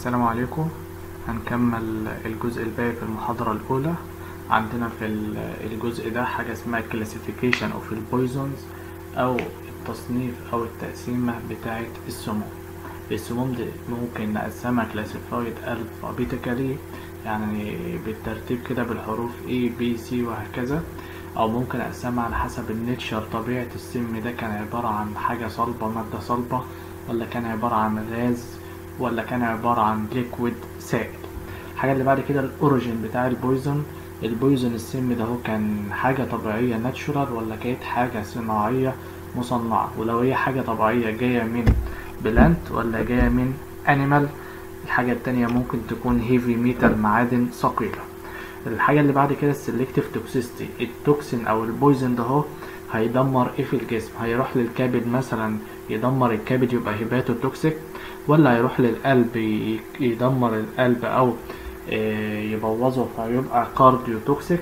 السلام عليكم هنكمل الجزء الباقي في المحاضرة الأولى عندنا في ال- الجزء ده حاجة اسمها classification of البويزونز أو التصنيف أو التقسيمة بتاعة السموم السموم دي ممكن نقسمها classified alphabetically يعني بالترتيب كده بالحروف A B C وهكذا أو ممكن أقسمها على حسب النيتشر طبيعة السم ده كان عبارة عن حاجة صلبة مادة صلبة ولا كان عبارة عن غاز ولا كان عبارة عن ليكويد سائل الحاجة اللي بعد كده الأوريجين بتاع البويزون البويزون السم ده هو كان حاجة طبيعية ناتشورال ولا كانت حاجة صناعية مصنعة ولو هي حاجة طبيعية جاية من بلانت ولا جاية من أنيمال الحاجة التانية ممكن تكون هيفي ميتال معادن ثقيلة الحاجة اللي بعد كده السلكتيف توكسيستي التوكسين أو البويزن ده هو هيدمر ايه في الجسم هيروح للكبد مثلا يدمر الكبد يبقى هيباتو توكسيك ولا هيروح للقلب ي- يدمر القلب او آه، يبوظه فيبقى كارديو توكسيك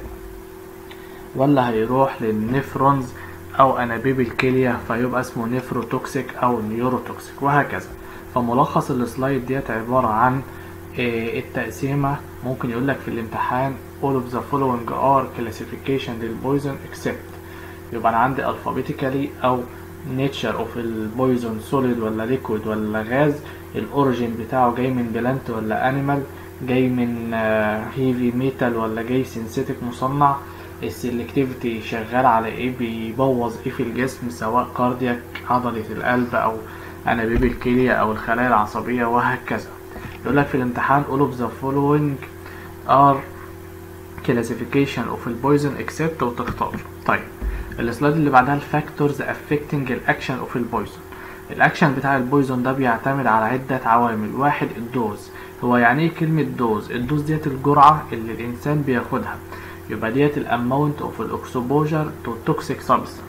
ولا هيروح للنفرونز او انابيب الكلية فيبقى اسمه نفروتوكسيك او نيوروتوكسيك وهكذا فملخص السلايد ديت عبارة عن آه، التقسيمة ممكن يقولك في الامتحان all of the following are classification للبويزن except يبقى انا عندي alphabetically او nature of البويزون solid ولا liquid ولا غاز الاوريجين بتاعه جاي من بلانت ولا انيمال جاي من هيفي ميتال ولا جاي سينثيتك مصنع السلكتيفيتي شغال على ايه بيبوظ ايه في الجسم سواء كاردياك عضلة القلب او انابيب الكلية او الخلايا العصبية وهكذا يقول لك في الامتحان all of the following are classification of البويزن except وتختار طيب السلايد اللي بعدها الفاكتورز affecting الاكشن اوف البويزن الاكشن بتاع البويزن ده بيعتمد على عدة عوامل واحد الدوز هو يعني ايه كلمة دوز الدوز ديت الجرعة اللي الانسان بياخدها يبقى ديت الاماونت اوف الاكسبوجر تو توكسيك سبستانس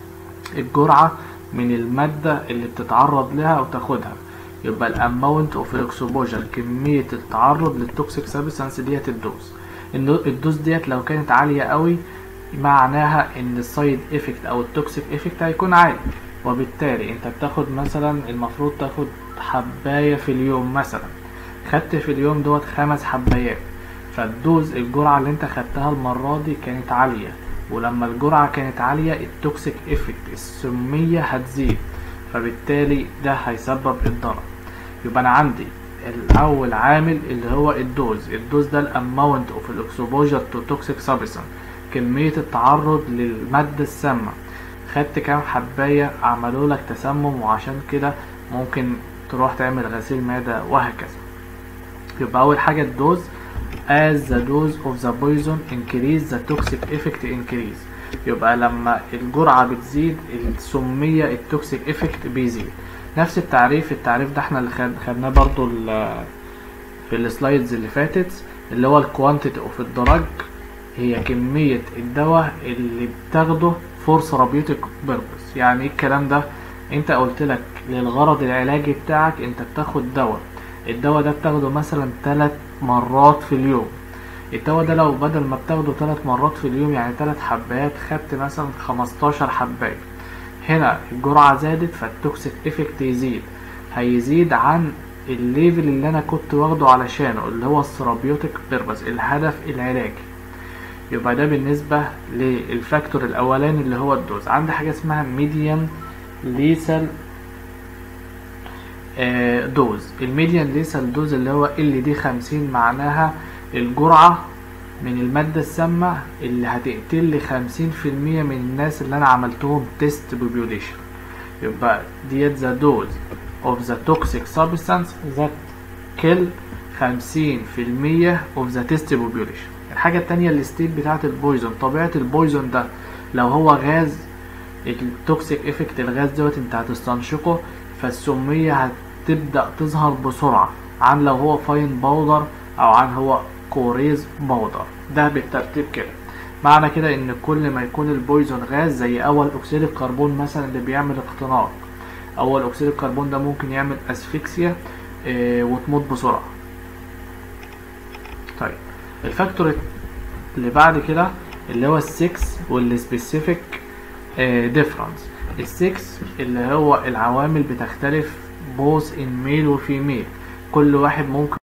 الجرعة من المادة اللي بتتعرض لها او تاخدها يبقى الاماونت اوف الاكسبوجر كمية التعرض للتوكسيك سبستانس ديت الدوز النو- الدوز ديت لو كانت عالية قوي معناها ان السايد افكت او التوكسيك افكت هيكون عالي وبالتالي انت بتاخد مثلا المفروض تاخد حباية في اليوم مثلا خدت في اليوم دوت خمس حبايات فالدوز الجرعة اللي انت خدتها المرة دي كانت عالية ولما الجرعة كانت عالية التوكسيك افكت السمية هتزيد فبالتالي ده هيسبب الضرر يبقى انا عندي الاول عامل اللي هو الدوز الدوز ده الاماونت اوف الاكسبوجر تو توكسيك سبستانس كمية التعرض للمادة السامة خدت كام حباية عملوا لك تسمم وعشان كده ممكن تروح تعمل غسيل معدة وهكذا يبقى أول حاجة الدوز as the dose of the poison increase the toxic effect increase يبقى لما الجرعة بتزيد السمية التوكسيك افكت بيزيد نفس التعريف التعريف ده احنا اللي خد- خدناه برضو ال- في السلايدز اللي فاتت اللي هو الكوانتيتي اوف الدرج هي كمية الدواء اللي بتاخده فور ثيرابيوتيك بيربس يعني ايه الكلام ده انت قلت لك للغرض العلاجي بتاعك انت بتاخد دواء الدواء ده بتاخده مثلا ثلاث مرات في اليوم الدواء ده لو بدل ما بتاخده ثلاث مرات في اليوم يعني ثلاث حبايات خدت مثلا 15 حباية هنا الجرعة زادت فالتوكسيك افكت يزيد هيزيد عن الليفل اللي انا كنت واخده علشانه اللي هو الثيرابيوتيك بيربس الهدف العلاجي يبقى ده بالنسبة للفاكتور الأولاني اللي هو الدوز عندي حاجة اسمها ميديان ليسال دوز الميديان ليسال دوز اللي هو ال دي خمسين معناها الجرعة من المادة السامة اللي هتقتل لي خمسين في المية من الناس اللي أنا عملتهم تيست بوبيوليشن يبقى ديت ذا دوز of the toxic substance that kill خمسين في المية of the test population الحاجة التانية الستيت بتاعت البويزون طبيعة البويزون ده لو هو غاز التوكسيك افكت الغاز دوت انت هتستنشقه فالسمية هتبدأ تظهر بسرعة عن لو هو فاين باودر او عن هو كوريز باودر ده بالترتيب كده معنى كده ان كل ما يكون البويزون غاز زي اول اكسيد الكربون مثلا اللي بيعمل اختناق اول اكسيد الكربون ده ممكن يعمل اسفكسيا اه وتموت بسرعة طيب الفاكتور اللي بعد كده اللي هو السكس والسبيسيفيك ديفرنس السكس اللي هو العوامل بتختلف بوث ان ميل وفيميل كل واحد ممكن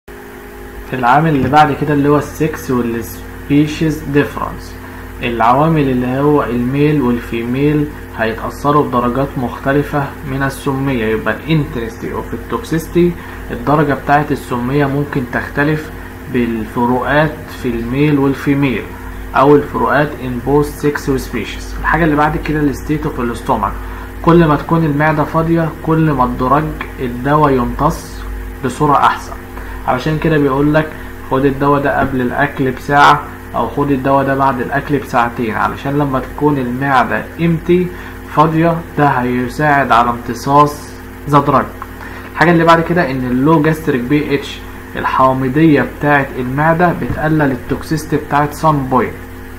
العامل اللي بعد كده اللي هو السكس والسبيشيز ديفرنس العوامل اللي هو الميل والفيميل هيتأثروا بدرجات مختلفة من السمية يبقى الانترستي اوف التوكسيستي الدرجة بتاعة السمية ممكن تختلف بالفروقات في الميل والفيميل او الفروقات in both sex وسبيشيز الحاجة اللي بعد كده الستيت اوف الاستومك كل ما تكون المعدة فاضية كل ما الدرج الدواء يمتص بصورة احسن علشان كده بيقول لك خد الدواء ده قبل الاكل بساعة او خد الدواء ده بعد الاكل بساعتين علشان لما تكون المعدة امتي فاضية ده هيساعد على امتصاص ذا دراج الحاجة اللي بعد كده ان اللو جاستريك بي اتش الحامضية بتاعت المعدة بتقلل التوكسيستي بتاعت سام بوينت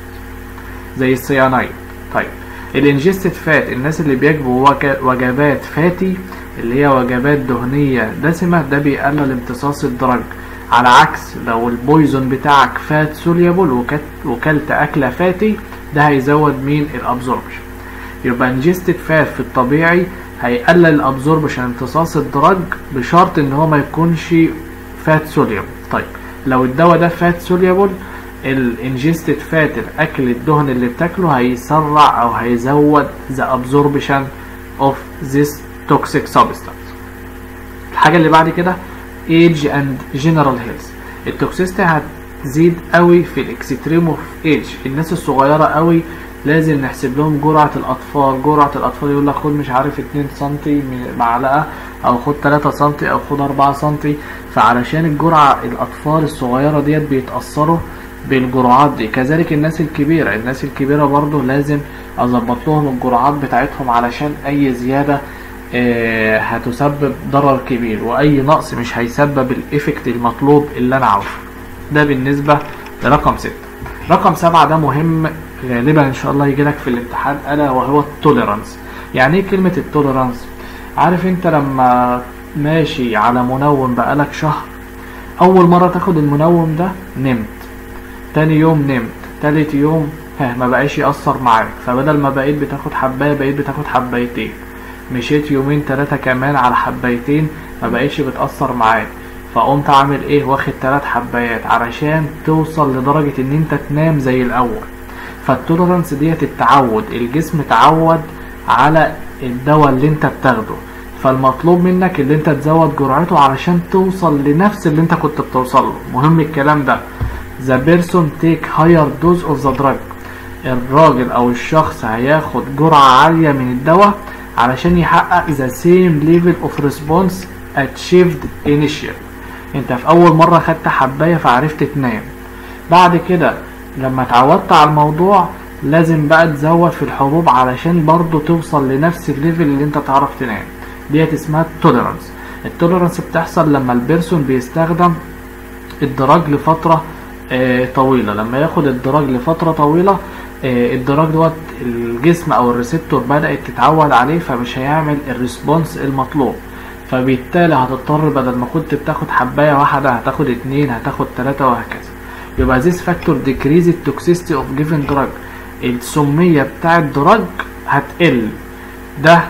زي السيانايد طيب الانجستد فات الناس اللي بياكلوا وجبات فاتي اللي هي وجبات دهنية دسمة ده بيقلل امتصاص الدرج على عكس لو البويزون بتاعك فات سوليبل وكلت أكلة فاتي ده هيزود مين الابزوربشن يبقى انجستد فات في الطبيعي هيقلل الابزوربشن امتصاص الدرج بشرط ان هو ما يكونش فات سوليبل طيب لو الدواء ده فات سوليبل الانجستد فات الاكل الدهن اللي بتاكله هيسرع او هيزود the absorption of this toxic substance الحاجة اللي بعد كده age and general health التوكسيستي هتزيد قوي في الاكستريم اوف ايج الناس الصغيرة قوي لازم نحسب لهم جرعة الأطفال جرعة الأطفال يقول لك خد مش عارف 2 سنتي معلقة أو خد 3 سنتي أو خد 4 سنتي فعلشان الجرعة الأطفال الصغيرة ديت بيتأثروا بالجرعات دي كذلك الناس الكبيرة الناس الكبيرة برضو لازم أظبط لهم الجرعات بتاعتهم علشان أي زيادة آه هتسبب ضرر كبير وأي نقص مش هيسبب الإفكت المطلوب اللي أنا عاوزه ده بالنسبة لرقم ستة رقم سبعة ده مهم غالبا ان شاء الله يجيلك في الامتحان الا وهو التوليرانس يعني ايه كلمة التوليرانس عارف انت لما ماشي على منوم بقالك شهر اول مرة تاخد المنوم ده نمت تاني يوم نمت تالت يوم ها ما بقاش يأثر معاك فبدل ما بقيت بتاخد حباية بقيت بتاخد حبايتين مشيت يومين تلاتة كمان على حبايتين ما بقيتش بتأثر معاك فقمت عامل ايه واخد تلات حبايات علشان توصل لدرجة ان انت تنام زي الاول فالتولرانس ديت التعود الجسم تعود على الدواء اللي انت بتاخده فالمطلوب منك اللي انت تزود جرعته علشان توصل لنفس اللي انت كنت بتوصل له مهم الكلام ده the person take higher dose of the drug الراجل او الشخص هياخد جرعة عالية من الدواء علشان يحقق the same level of response achieved initially انت في اول مرة خدت حباية فعرفت تنام بعد كده لما اتعودت على الموضوع لازم بقى تزود في الحبوب علشان برضو توصل لنفس الليفل اللي انت تعرف تنام ديت اسمها التوليرانس التوليرانس بتحصل لما البيرسون بيستخدم الدراج لفترة آه طويلة لما ياخد الدراج لفترة طويلة آه الدراج دوت الجسم او الريسبتور بدأت تتعود عليه فمش هيعمل الريسبونس المطلوب فبالتالي هتضطر بدل ما كنت بتاخد حباية واحدة هتاخد اتنين هتاخد تلاتة وهكذا يبقى this factor decrease the toxicity of given drug السمية بتاع الدراج هتقل ده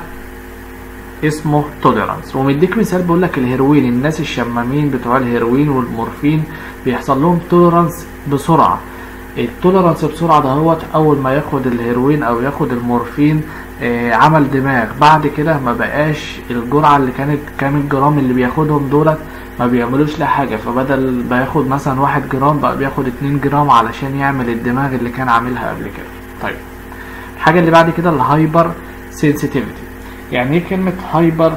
اسمه tolerance ومديك مثال بيقول لك الهيروين الناس الشمامين بتوع الهيروين والمورفين بيحصل لهم tolerance بسرعة التوليرانس بسرعة دهوت أول ما ياخد الهيروين أو ياخد المورفين آه عمل دماغ بعد كده ما بقاش الجرعة اللي كانت كام الجرام اللي بياخدهم دولت ما بيعملوش له حاجة فبدل بياخد مثلا واحد جرام بقى بياخد اتنين جرام علشان يعمل الدماغ اللي كان عاملها قبل كده طيب الحاجة اللي بعد كده الهايبر سنسيتيفيتي يعني ايه كلمة هايبر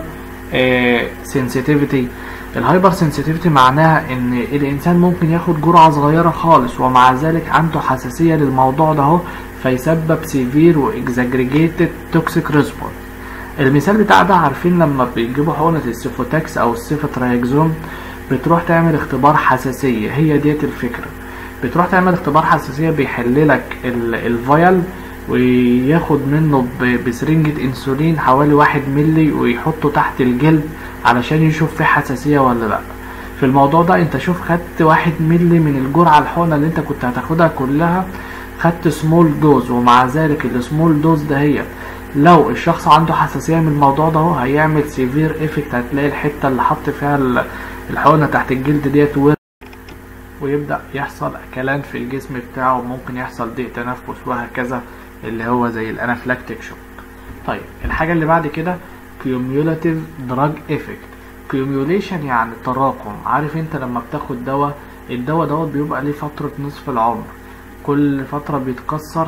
سنسيتيفيتي الهايبر سنسيتيفيتي معناها ان الانسان ممكن ياخد جرعة صغيرة خالص ومع ذلك عنده حساسية للموضوع ده فيسبب سيفير واكزاجريجيتد توكسيك ريسبونس المثال بتاع ده عارفين لما بيجيبوا حقنة السيفوتاكس او السيفوترايكزون بتروح تعمل اختبار حساسية هي ديت الفكرة بتروح تعمل اختبار حساسية بيحللك الفيال وياخد منه بسرنجة انسولين حوالي واحد ملي ويحطه تحت الجلد علشان يشوف في حساسية ولا لا في الموضوع ده انت شوف خدت واحد ملي من الجرعة الحقنة اللي انت كنت هتاخدها كلها خدت سمول دوز ومع ذلك السمول دوز ده هي لو الشخص عنده حساسية من الموضوع ده هو هيعمل سيفير افكت هتلاقي الحتة اللي حط فيها الحقنة تحت الجلد ديت ويبدأ يحصل أكلان في الجسم بتاعه وممكن يحصل ضيق تنفس وهكذا اللي هو زي الانافلاكتيك شوك طيب الحاجة اللي بعد كده cumulative drug effect accumulation يعني تراكم عارف انت لما بتاخد دواء الدواء دوت بيبقى ليه فترة نصف العمر كل فترة بيتكسر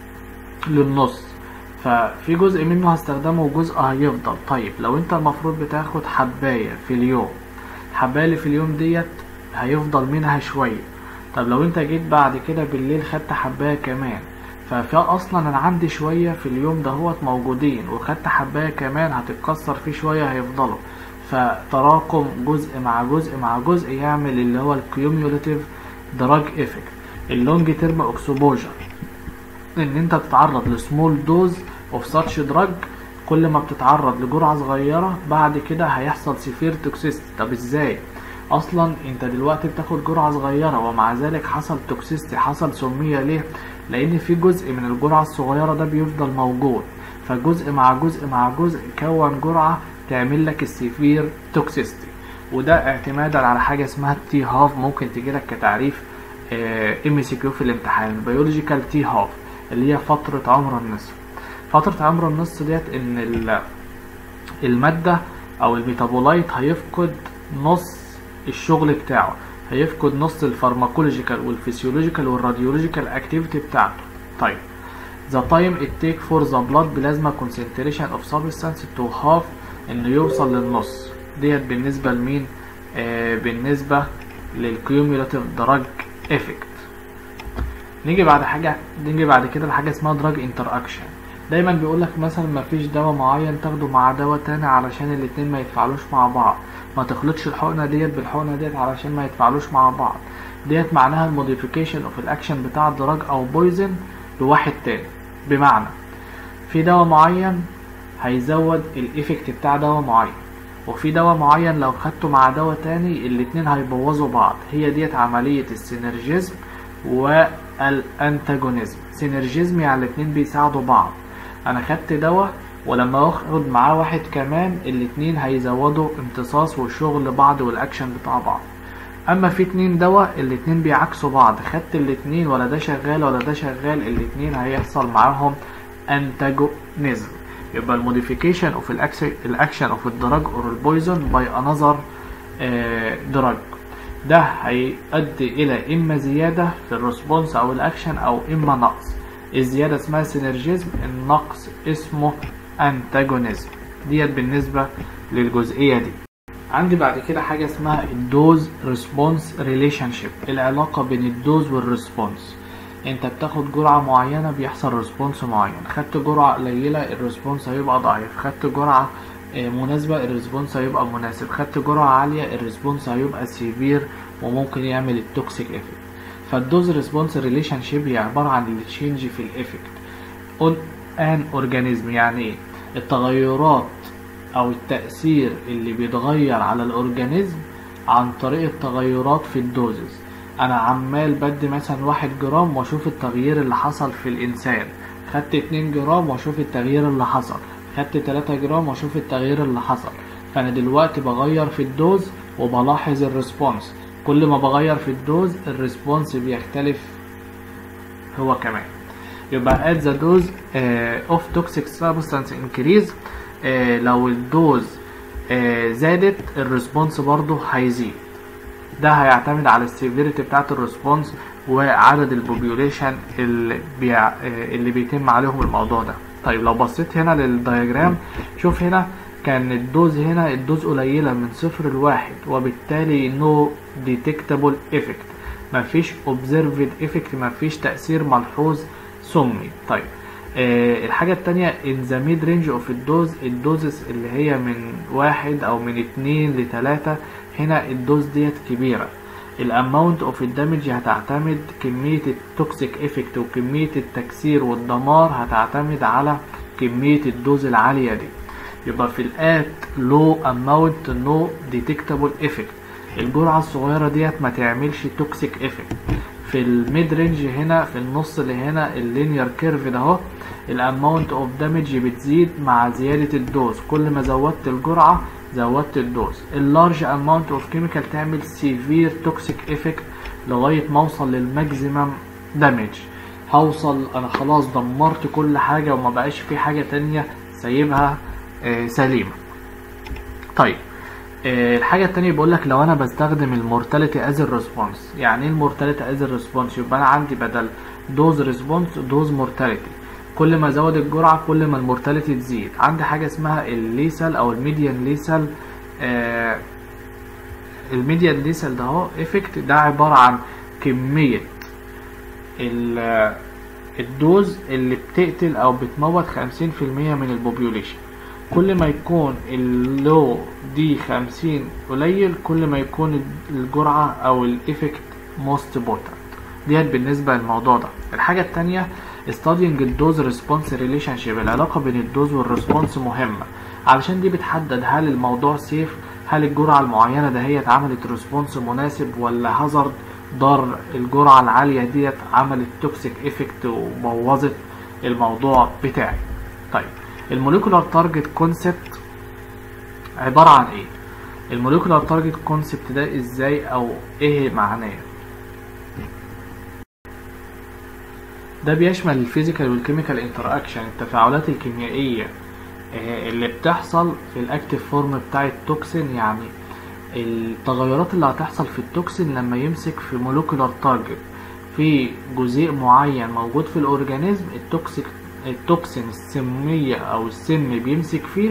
للنص ففي جزء منه هستخدمه وجزء هيفضل طيب لو انت المفروض بتاخد حباية في اليوم الحباية اللي في اليوم ديت هيفضل منها شوية طب لو انت جيت بعد كده بالليل خدت حباية كمان ففي اصلا انا عندي شوية في اليوم دهوت موجودين وخدت حباية كمان هتتكسر فيه شوية هيفضلوا فتراكم جزء مع جزء مع جزء يعمل اللي هو الكيوميوليتيف دراج افكت اللونج تيرم اكسبوجر ان انت تتعرض لسمول دوز اوف ساتش دراج كل ما بتتعرض لجرعة صغيرة بعد كده هيحصل سيفير توكسيستي طب ازاي اصلا انت دلوقتي بتاخد جرعة صغيرة ومع ذلك حصل توكسيستي حصل سمية ليه لان في جزء من الجرعة الصغيرة ده بيفضل موجود فجزء مع جزء مع جزء كون جرعة تعمل لك السيفير توكسيستي وده اعتمادا على حاجة اسمها التي هاف ممكن تجيلك كتعريف ام سي كيو في الامتحان بيولوجيكال تي هاف اللي هي فترة عمر النصف فترة عمر النص ديت ان المادة او الميتابولايت هيفقد نص الشغل بتاعه هيفقد نص الفارماكولوجيكال والفسيولوجيكال والراديولوجيكال اكتيفيتي بتاعته طيب the time it take for the blood plasma concentration of substance to half انه يوصل للنص ديت بالنسبة لمين آه بالنسبة للكيوميولاتيف دراج افكت نيجي بعد حاجة نيجي بعد كده لحاجة اسمها دراج انتر اكشن دايما بيقولك مثلا مفيش دواء معين تاخده مع دواء تاني علشان الاتنين ما يتفاعلوش مع بعض ما تخلطش الحقنة ديت بالحقنة ديت علشان ما يتفاعلوش مع بعض ديت معناها الموديفيكيشن اوف الاكشن بتاع الدراج او بويزن لواحد تاني بمعنى في دواء معين هيزود الايفكت بتاع دواء معين وفي دواء معين لو خدته مع دواء تاني الاتنين هيبوظوا بعض هي ديت عملية السينرجيزم والانتاجونيزم سينرجيزم يعني الاتنين بيساعدوا بعض انا خدت دواء ولما اخد معاه واحد كمان الاتنين هيزودوا امتصاص والشغل بعض والاكشن بتاع بعض اما في اتنين دواء الاتنين بيعكسوا بعض خدت الاتنين ولا ده شغال ولا ده شغال الاتنين هيحصل معاهم انتاجونيزم يبقى الموديفيكيشن اوف الاكشن اوف الدراج اور البويزون باي انذر دراج ده هيؤدي الى اما زياده في الريسبونس او الاكشن او اما نقص الزياده اسمها سينرجيزم النقص اسمه انتاجونيزم ديت بالنسبه للجزئيه دي عندي بعد كده حاجه اسمها الدوز ريسبونس ريليشن شيب العلاقه بين الدوز والريسبونس انت بتاخد جرعة معينة بيحصل ريسبونس معين خدت جرعة قليلة الريسبونس هيبقى ضعيف خدت جرعة مناسبة الريسبونس هيبقى مناسب خدت جرعة عالية الريسبونس هيبقى سيفير وممكن يعمل التوكسيك افكت فالدوز ريسبونس ريليشن شيب هي عبارة عن التشينج في الافكت اون ان اورجانيزم يعني ايه التغيرات او التأثير اللي بيتغير على الاورجانيزم عن طريق التغيرات في الدوزز انا عمال بدي مثلا واحد جرام واشوف التغيير اللي حصل في الانسان خدت اتنين جرام واشوف التغيير اللي حصل خدت تلاتة جرام واشوف التغيير اللي حصل فانا دلوقتي بغير في الدوز وبلاحظ الريسبونس كل ما بغير في الدوز الريسبونس بيختلف هو كمان يبقى at the dose uh, of toxic substance increase uh, لو الدوز uh, زادت الريسبونس برضو هيزيد ده هيعتمد على السيفيريتي بتاعت الريسبونس وعدد البوبيوليشن اللي, بيع... اللي بيتم عليهم الموضوع ده طيب لو بصيت هنا للدياجرام شوف هنا كان الدوز هنا الدوز قليلة من صفر لواحد وبالتالي نو ديتكتابل افكت مفيش observed افكت مفيش تأثير ملحوظ سمي طيب آه الحاجة التانية in the mid range of الدوز الدوزز اللي هي من واحد او من اتنين لتلاتة هنا الدوز ديت كبيرة الاماونت اوف الدمج هتعتمد كمية التوكسيك افكت وكمية التكسير والدمار هتعتمد على كمية الدوز العالية دي يبقى في الات لو اماونت نو ديتكتابل افكت الجرعة الصغيرة ديت ما تعملش توكسيك افكت في الميد رينج هنا في النص اللي هنا اللينير كيرف ده اهو الاماونت اوف دامج بتزيد مع زيادة الدوز كل ما زودت الجرعة زودت الدوز اللارج اماونت اوف كيميكال تعمل سيفير توكسيك افكت لغايه ما اوصل للماكسيمم دامج هوصل انا خلاص دمرت كل حاجه وما بقاش في حاجه تانية سايبها آه سليمه طيب آه الحاجة التانية بيقول لك لو أنا بستخدم المورتاليتي از الريسبونس يعني إيه المورتاليتي از الريسبونس يبقى أنا عندي بدل دوز ريسبونس دوز مورتاليتي كل ما أزود الجرعة كل ما المورتاليتي تزيد عندي حاجة اسمها الليسال أو الميديان ليسال آه الميديان ليسال ده اهو افكت ده عبارة عن كمية الدوز اللي بتقتل أو بتموت خمسين في المية من البوبيوليشن كل ما يكون اللو دي خمسين قليل كل ما يكون الجرعة أو الإفكت موست بوتنت ديت بالنسبة للموضوع ده الحاجة التانية studying الدوز ريسبونس ريليشن شيب العلاقة بين الدوز والريسبونس مهمة علشان دي بتحدد هل الموضوع سيف هل الجرعة المعينة ده هي عملت ريسبونس مناسب ولا هازارد ضر الجرعة العالية ديت عملت توكسيك افكت وبوظت الموضوع بتاعي طيب الموليكولار تارجت كونسبت عبارة عن ايه الموليكولار تارجت كونسبت ده ازاي او ايه معناه ده بيشمل الفيزيكال والكيميكال انتراكشن التفاعلات الكيميائية اللي بتحصل في الاكتيف فورم بتاع التوكسين يعني التغيرات اللي هتحصل في التوكسين لما يمسك في موليكولار تارجت في جزيء معين موجود في الاورجانيزم التوكسيك التوكسين السمية أو السم بيمسك فيه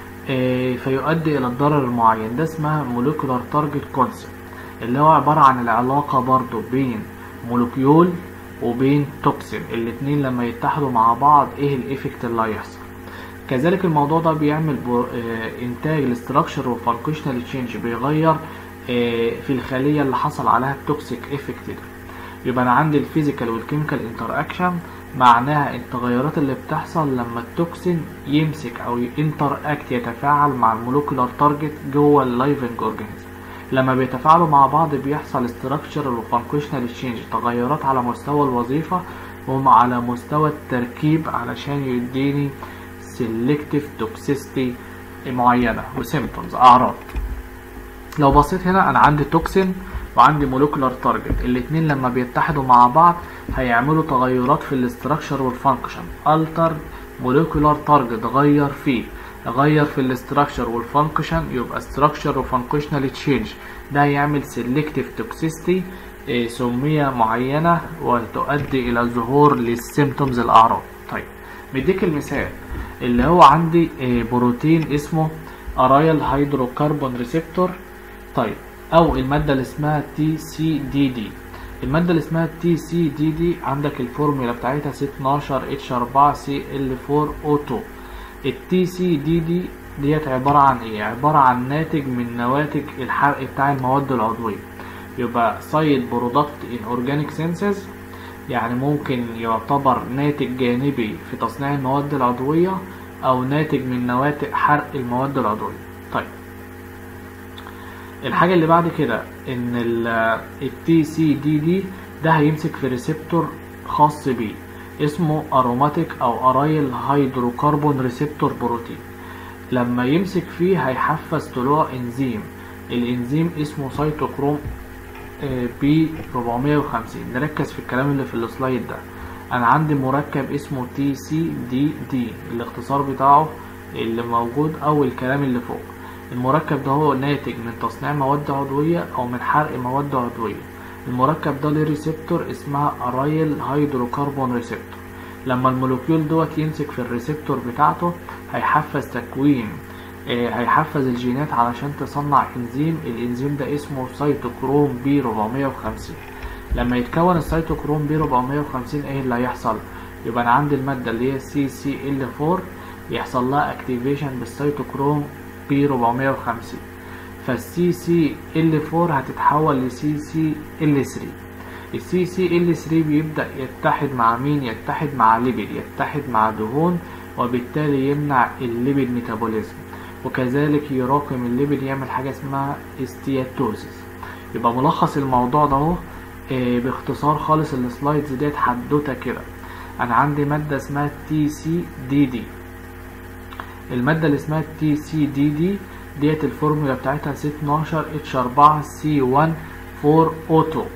فيؤدي إلى الضرر المعين ده اسمها موليكولار تارجت كونسبت اللي هو عبارة عن العلاقة برضو بين مولكيول وبين توكسين الاتنين لما يتحدوا مع بعض ايه الافكت اللي هيحصل كذلك الموضوع ده بيعمل انتاج الاستراكشر وفانكشنال تشينج بيغير في الخلية اللي حصل عليها التوكسيك افكت ده يبقى انا عندي الفيزيكال والكيميكال انتر معناها التغيرات اللي بتحصل لما التوكسين يمسك او انتر اكت يتفاعل مع المولكولار تارجت جوه اللايفنج اورجانيزم لما بيتفاعلوا مع بعض بيحصل استراكشر وفانكشنال تشينج تغيرات على مستوى الوظيفة وعلى مستوى التركيب علشان يديني سيلكتيف توكسيستي معينة وسيمبتومز اعراض لو بصيت هنا انا عندي توكسين وعندي مولكولار تارجت الاتنين لما بيتحدوا مع بعض هيعملوا تغيرات في الاستراكشر والفانكشن التر مولكولار تارجت غير فيه غير في الاستراكشر والفانكشن يبقى استراكشر وفانكشنال تشينج ده هيعمل سيلكتيف توكسيستي سمية معينة وتؤدي إلى ظهور للسيمتومز الأعراض طيب مديك المثال اللي هو عندي بروتين اسمه ارايل هيدروكربون ريسبتور طيب او المادة اللي اسمها تي سي دي دي المادة اللي اسمها تي سي دي دي عندك الفورمولا بتاعتها سي 12 اتش 4 سي ال 4 او 2 التي سي دي دي ديت عبارة عن ايه عبارة عن ناتج من نواتج الحرق بتاع المواد العضوية يبقى سايد برودكت ان اورجانيك سينسز يعني ممكن يعتبر ناتج جانبي في تصنيع المواد العضوية او ناتج من نواتج حرق المواد العضوية طيب الحاجة اللي بعد كده ان التي سي دي دي ده هيمسك في ريسبتور خاص بيه اسمه اروماتيك او ارايل هيدروكربون ريسبتور بروتين لما يمسك فيه هيحفز طلوع انزيم الانزيم اسمه سيتوكروم بي 450 نركز في الكلام اللي في السلايد ده انا عندي مركب اسمه تي سي دي دي الاختصار بتاعه اللي موجود او الكلام اللي فوق المركب ده هو ناتج من تصنيع مواد عضوية او من حرق مواد عضوية المركب ده ليه ريسبتور اسمها ارايل هيدروكربون ريسبتور لما المولكيول دوت يمسك في الريسبتور بتاعته هيحفز تكوين هيحفز الجينات علشان تصنع انزيم الانزيم ده اسمه سيتوكروم بي 450 لما يتكون السيتوكروم بي 450 ايه اللي هيحصل يبقى انا عندي الماده اللي هي سي سي ال 4 يحصل لها اكتيفيشن بالسيتوكروم بي 450 فالسي سي ال 4 هتتحول لسي سي ال 3 السي سي ال 3 بيبدا يتحد مع مين يتحد مع ليبيد يتحد مع دهون وبالتالي يمنع الليبيد ميتابوليزم وكذلك يراكم الليبيد يعمل حاجه اسمها استياتوزيس يبقى ملخص الموضوع ده اهو إيه باختصار خالص السلايدز ديت حدوته كده انا عندي ماده اسمها تي سي دي دي الماده اللي اسمها تي سي دي دي ديت الفورمولا بتاعتها سي 12 اتش 4 سي 1 4 اوتو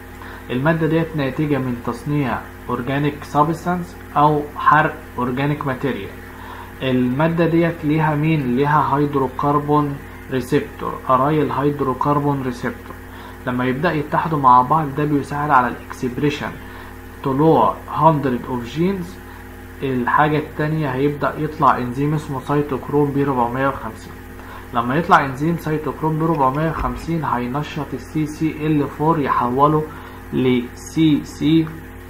المادة ديت ناتجة من تصنيع اورجانيك سابستانس او حرق اورجانيك ماتيريال المادة ديت ليها مين ليها هيدروكربون ريسبتور ارايل هيدروكربون ريسبتور لما يبدأ يتحدوا مع بعض ده بيساعد على الاكسبريشن طلوع 100 اوف جينز الحاجة التانية هيبدأ يطلع انزيم اسمه سيتوكروم بي 450 لما يطلع انزيم سيتوكروم بي 450 هينشط السي سي ال 4 يحوله ل سي سي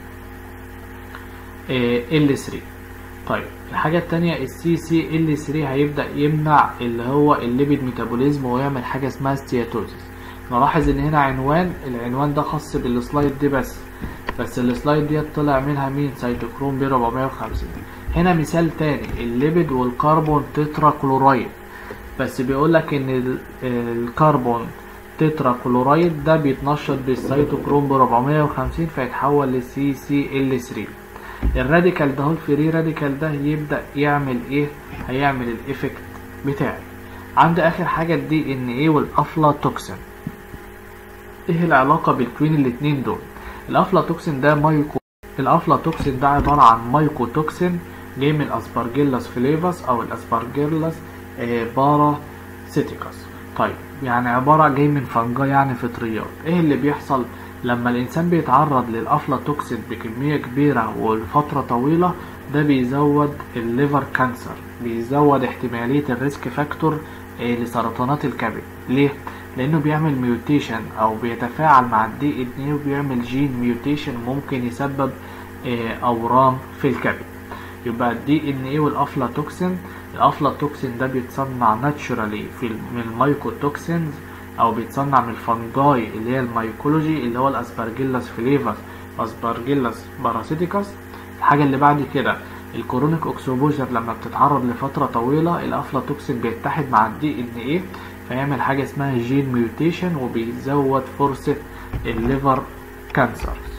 ال 3 طيب الحاجة التانية السي سي ال 3 هيبدأ يمنع اللي هو الليبيد ميتابوليزم ويعمل حاجة اسمها ستياتوزيس نلاحظ ان هنا عنوان العنوان ده خاص بالسلايد دي بس بس السلايد ديت طلع منها مين سيتوكروم بي 450 هنا مثال تاني الليبيد والكربون تترا كلورايد بس بيقول لك ان الكربون تترا كلورايد ده بيتنشط بالسيتوكروم ب 450 فيتحول لسي سي ال 3 الراديكال ده هو الفري راديكال ده يبدا يعمل ايه هيعمل الايفكت بتاعي عند اخر حاجه الدي ان ايه والافلاتوكسين ايه العلاقه بين الاتنين دول الافلاتوكسين ده مايكو الافلاتوكسين ده عباره عن مايكوتوكسين جاي من الاسبرجيلاس فليفاس او الاسبرجيلاس باراسيتيكاس طيب يعني عبارة جاي من فنجا يعني فطريات ايه اللي بيحصل لما الانسان بيتعرض للافلاتوكسين بكمية كبيرة ولفترة طويلة ده بيزود الليفر كانسر بيزود احتمالية الريسك فاكتور لسرطانات الكبد ليه؟ لانه بيعمل ميوتيشن او بيتفاعل مع الدي ان ايه وبيعمل جين ميوتيشن ممكن يسبب اورام في الكبد يبقى الدي ان ايه والافلاتوكسين الافلاتوكسين ده بيتصنع ناتشورالي في من المايكوتوكسينز او بيتصنع من الفنجاي اللي هي المايكولوجي اللي هو الاسبرجيلاس فليفاس اسبرجيلاس باراسيتيكاس الحاجه اللي بعد كده الكورونيك اوكسوبوجر لما بتتعرض لفتره طويله الافلاتوكسين بيتحد مع الدي ان ايه فيعمل حاجه اسمها جين ميوتيشن وبيزود فرصه الليفر كانسرز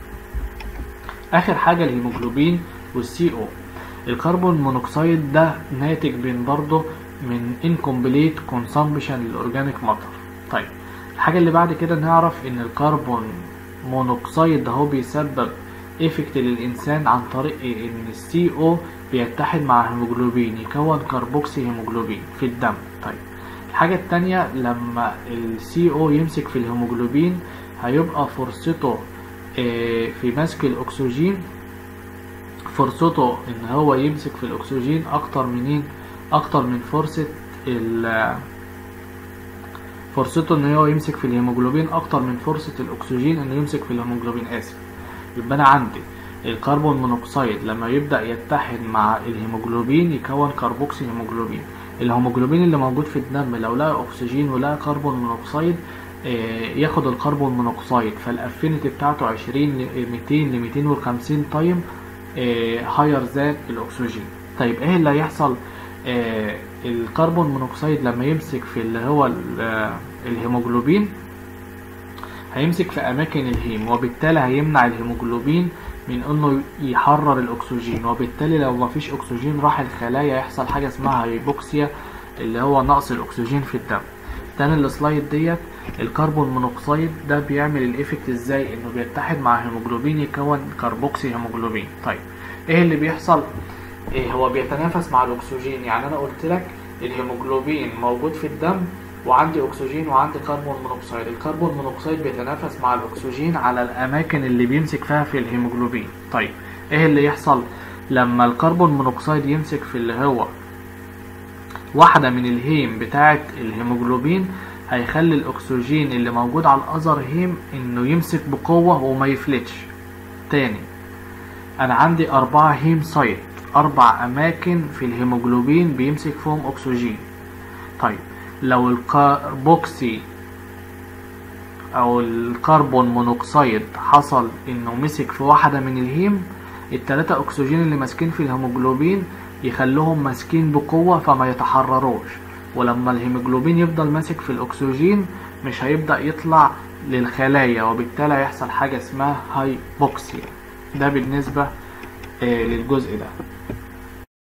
اخر حاجه الهيموجلوبين والسي او الكربون مونوكسيد ده ناتج من برضه من incomplete consumption للاورجانيك ماتر طيب الحاجه اللي بعد كده نعرف ان الكربون مونوكسيد ده هو بيسبب افكت للانسان عن طريق ان السي او بيتحد مع الهيموجلوبين يكون كربوكسي هيموجلوبين في الدم طيب الحاجه التانية لما السي او يمسك في الهيموجلوبين هيبقى فرصته في مسك الاكسجين فرصته ان هو يمسك في الاكسجين اكتر منين اكتر من فرصة ال فرصته ان هو يمسك في الهيموجلوبين اكتر من فرصة الاكسجين انه يمسك في الهيموجلوبين اسف يبقى انا عندي الكربون مونوكسيد لما يبدأ يتحد مع الهيموجلوبين يكون كربوكسي هيموجلوبين الهيموجلوبين اللي موجود في الدم لو لقى اكسجين ولقى كربون مونوكسيد ياخد الكربون مونوكسيد فالافينيتي بتاعته 20 ل 200 ل 250 تايم هاير ذان الاكسجين طيب ايه اللي هيحصل آه الكربون مونوكسيد لما يمسك في اللي هو الهيموجلوبين هيمسك في اماكن الهيم وبالتالي هيمنع الهيموجلوبين من انه يحرر الاكسجين وبالتالي لو مفيش اكسجين راح الخلايا يحصل حاجه اسمها هيبوكسيا اللي هو نقص الاكسجين في الدم تاني السلايد ديت الكربون مونوكسيد ده بيعمل الايفكت ازاي انه بيتحد مع هيموجلوبين يكون كربوكسي هيموجلوبين طيب ايه اللي بيحصل إيه هو بيتنافس مع الاكسجين يعني انا قلت لك الهيموجلوبين موجود في الدم وعندي اكسجين وعندي كربون مونوكسيد الكربون مونوكسيد بيتنافس مع الاكسجين على الاماكن اللي بيمسك فيها في الهيموجلوبين طيب ايه اللي يحصل لما الكربون مونوكسيد يمسك في اللي هو واحدة من الهيم بتاعة الهيموجلوبين هيخلي الاكسجين اللي موجود على الاذر هيم انه يمسك بقوة وما يفلتش تاني انا عندي اربعة هيم سايت اربع اماكن في الهيموجلوبين بيمسك فيهم اكسجين طيب لو الكربوكسي او الكربون مونوكسيد حصل انه مسك في واحدة من الهيم التلاتة اكسجين اللي ماسكين في الهيموجلوبين يخلوهم ماسكين بقوة فما يتحرروش ولما الهيموجلوبين يفضل ماسك في الاكسجين مش هيبدأ يطلع للخلايا وبالتالي هيحصل حاجة اسمها هايبوكسيا ده بالنسبة للجزء ده